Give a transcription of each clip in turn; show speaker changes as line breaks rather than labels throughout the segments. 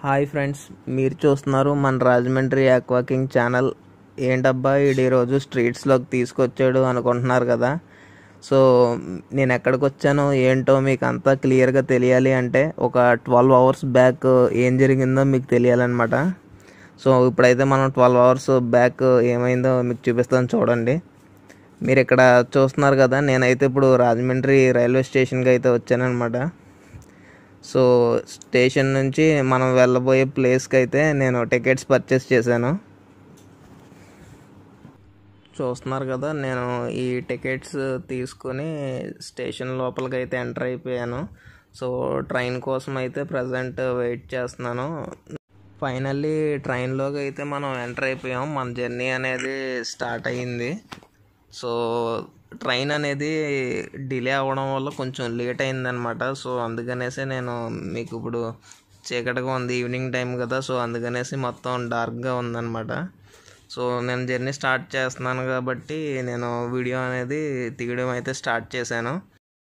hi friends మీరు చూస్తున్నారు మన రాజమండ్రి ఆక్వా కింగ్ ఛానల్ ఏంటబ్బా ఈడు ఈరోజు స్ట్రీట్స్లోకి తీసుకొచ్చాడు అనుకుంటున్నారు కదా సో నేను ఎక్కడికి వచ్చానో ఏంటో మీకు అంతా క్లియర్గా తెలియాలి అంటే ఒక ట్వెల్వ్ అవర్స్ బ్యాక్ ఏం జరిగిందో మీకు తెలియాలన్నమాట సో ఇప్పుడైతే మనం ట్వెల్వ్ అవర్స్ బ్యాక్ ఏమైందో మీకు చూపిస్తాను చూడండి మీరు ఇక్కడ చూస్తున్నారు కదా నేనైతే ఇప్పుడు రాజమండ్రి రైల్వే స్టేషన్కి అయితే వచ్చానమాట సో స్టేషన్ నుంచి మనం వెళ్ళబోయే ప్లేస్కి అయితే నేను టికెట్స్ పర్చేస్ చేశాను చూస్తున్నారు కదా నేను ఈ టికెట్స్ తీసుకొని స్టేషన్ లోపలికి అయితే ఎంటర్ అయిపోయాను సో ట్రైన్ కోసం అయితే ప్రజెంట్ వెయిట్ చేస్తున్నాను ఫైనల్లీ ట్రైన్లోకి అయితే మనం ఎంటర్ అయిపోయాం మన జర్నీ అనేది స్టార్ట్ అయ్యింది సో ట్రైన్ అనేది డిలే అవ్వడం వల్ల కొంచెం లేట్ అయిందనమాట సో అందుకనేసి నేను మీకు ఇప్పుడు చీకటిగా ఉంది ఈవినింగ్ టైం కదా సో అందుకనేసి మొత్తం డార్క్గా ఉందన్నమాట సో నేను జర్నీ స్టార్ట్ చేస్తున్నాను కాబట్టి నేను వీడియో అనేది తీయడం అయితే స్టార్ట్ చేశాను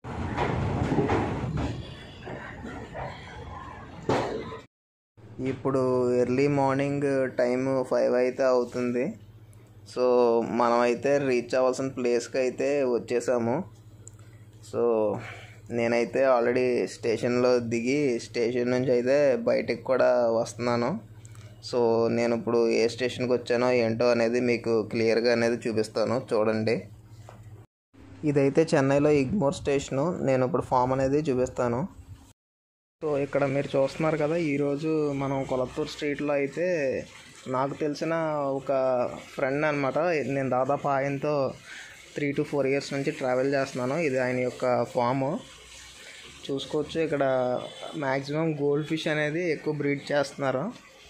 ఇప్పుడు ఎర్లీ మార్నింగ్ టైం ఫైవ్ అయితే అవుతుంది సో మనమైతే రీచ్ అవ్వాల్సిన ప్లేస్కి అయితే వచ్చేసాము సో నేనైతే ఆల్రెడీ స్టేషన్లో దిగి స్టేషన్ నుంచి అయితే బయటికి కూడా వస్తున్నాను సో నేను ఇప్పుడు ఏ స్టేషన్కి వచ్చానో ఏంటో అనేది మీకు క్లియర్గా అనేది చూపిస్తాను చూడండి ఇదైతే చెన్నైలో ఇగ్మోర్ స్టేషను నేను ఇప్పుడు ఫామ్ అనేది చూపిస్తాను సో ఇక్కడ మీరు చూస్తున్నారు కదా ఈరోజు మనం కొలత్తూరు స్ట్రీట్లో అయితే నాకు తెలిసిన ఒక ఫ్రెండ్ అనమాట నేను దాదాపు ఆయనతో త్రీ టు ఫోర్ ఇయర్స్ నుంచి ట్రావెల్ చేస్తున్నాను ఇది ఆయన యొక్క ఫాము చూసుకోవచ్చు ఇక్కడ మ్యాక్సిమం గోల్డ్ ఫిష్ అనేది ఎక్కువ బ్రీడ్ చేస్తున్నారు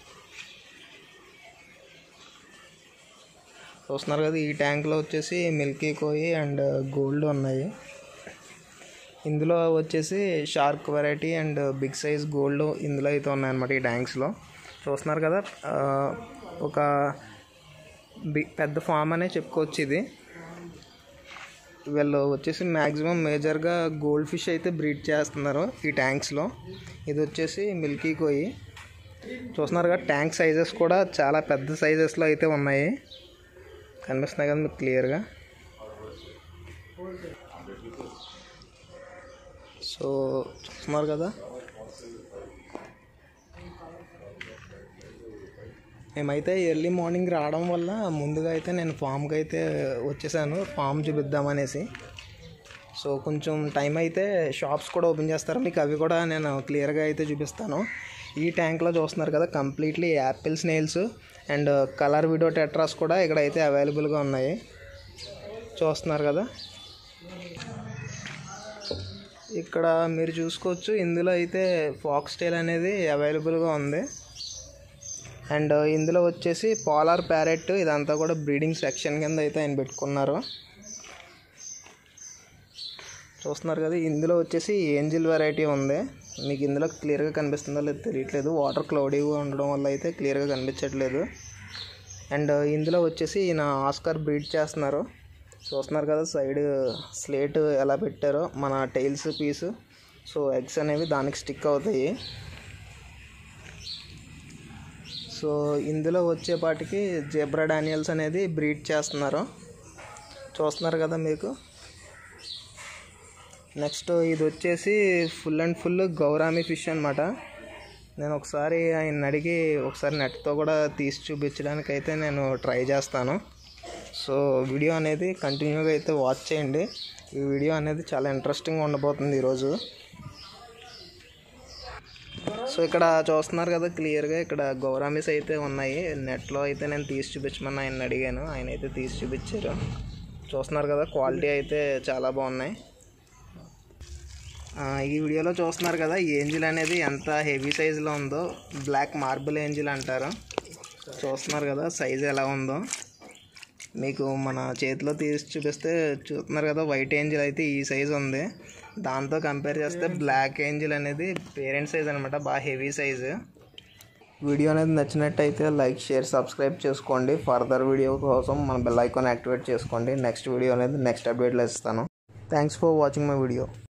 చూస్తున్నారు కదా ఈ ట్యాంక్లో వచ్చేసి మిల్కీ కోయి అండ్ గోల్డ్ ఉన్నాయి ఇందులో వచ్చేసి shark variety and big size gold ఇందులో అయితే ఉన్నాయన్నమాట ఈ ట్యాంక్స్లో చూస్తున్నారు కదా ఒక బి పెద్ద ఫామ్ అనే చెప్పుకోవచ్చు ఇది వీళ్ళు వచ్చేసి మ్యాక్సిమం మేజర్గా గోల్డ్ ఫిష్ అయితే బ్రీడ్ చేస్తున్నారు ఈ ట్యాంక్స్లో ఇది వచ్చేసి మిల్కీ కోయి చూస్తున్నారు కదా ట్యాంక్ సైజెస్ కూడా చాలా పెద్ద సైజెస్లో అయితే ఉన్నాయి కనిపిస్తున్నాయి కదా మీకు క్లియర్గా సో చూస్తున్నారు కదా మేమైతే ఎర్లీ మార్నింగ్ రావడం వల్ల ముందుగా అయితే నేను ఫామ్కి అయితే వచ్చేసాను ఫామ్ చూపిద్దామనేసి సో కొంచెం టైం అయితే షాప్స్ కూడా ఓపెన్ చేస్తారు మీకు అవి కూడా నేను క్లియర్గా అయితే చూపిస్తాను ఈ ట్యాంక్లో చూస్తున్నారు కదా completely apple snails and colour widow tetras కూడా ఇక్కడ అయితే అవైలబుల్గా ఉన్నాయి చూస్తున్నారు కదా ఇక్కడ మీరు చూసుకోవచ్చు ఇందులో అయితే ఫాక్స్ టైల్ అనేది అవైలబుల్గా ఉంది అండ్ ఇందులో వచ్చేసి పోలార్ ప్యారెట్ ఇదంతా కూడా బ్రీడింగ్ సెక్షన్ కింద అయితే ఆయన పెట్టుకున్నారు చూస్తున్నారు కదా ఇందులో వచ్చేసి ఏంజిల్ వెరైటీ ఉంది మీకు ఇందులో క్లియర్గా కనిపిస్తుందో లేదో తెలియట్లేదు వాటర్ క్లౌడీగా ఉండడం వల్ల అయితే క్లియర్గా కనిపించట్లేదు అండ్ ఇందులో వచ్చేసి ఈయన ఆస్కర్ బ్రీడ్ చేస్తున్నారు చూస్తున్నారు కదా సైడ్ స్లేట్ ఎలా పెట్టారో మన టైల్స్ పీసు సో ఎగ్స్ అనేవి దానికి స్టిక్ అవుతాయి సో ఇందులో వచ్చేపాటికి జెబ్రా డానియల్స్ అనేది బ్రీడ్ చేస్తున్నారు చూస్తున్నారు కదా మీకు నెక్స్ట్ ఇది వచ్చేసి full and full gourami fish అనమాట నేను ఒకసారి ఆయన అడిగి ఒకసారి నెట్తో కూడా తీసి చూపించడానికి అయితే నేను ట్రై చేస్తాను సో వీడియో అనేది కంటిన్యూగా అయితే వాచ్ చేయండి ఈ వీడియో అనేది చాలా ఇంట్రెస్టింగ్గా ఉండబోతుంది ఈరోజు సో ఇక్కడ చూస్తున్నారు కదా క్లియర్గా ఇక్కడ గౌరామిస్ అయితే ఉన్నాయి నెట్లో అయితే నేను తీసి చూపించమని ఆయన అడిగాను ఆయన అయితే తీసి చూపించారు చూస్తున్నారు కదా క్వాలిటీ అయితే చాలా బాగున్నాయి ఈ వీడియోలో చూస్తున్నారు కదా ఏంజిల్ అనేది ఎంత హెవీ సైజులో ఉందో బ్లాక్ మార్బుల్ ఏంజిల్ అంటారు చూస్తున్నారు కదా సైజ్ ఎలా ఉందో మీకు మన చేతిలో తీసి చూపిస్తే చూస్తున్నారు కదా వైట్ ఏంజిల్ అయితే ఈ సైజ్ ఉంది దాంతో కంపేర్ చేస్తే బ్లాక్ ఏంజిల్ అనేది పేరెంట్ సైజ్ అనమాట బాగా హెవీ సైజు వీడియో అనేది నచ్చినట్టయితే లైక్ షేర్ సబ్స్క్రైబ్ చేసుకోండి ఫర్దర్ వీడియో కోసం మన బెల్ ఐకాన్ యాక్టివేట్ చేసుకోండి నెక్స్ట్ వీడియో అనేది నెక్స్ట్ అప్డేట్లో ఇస్తాను thanks for watching my video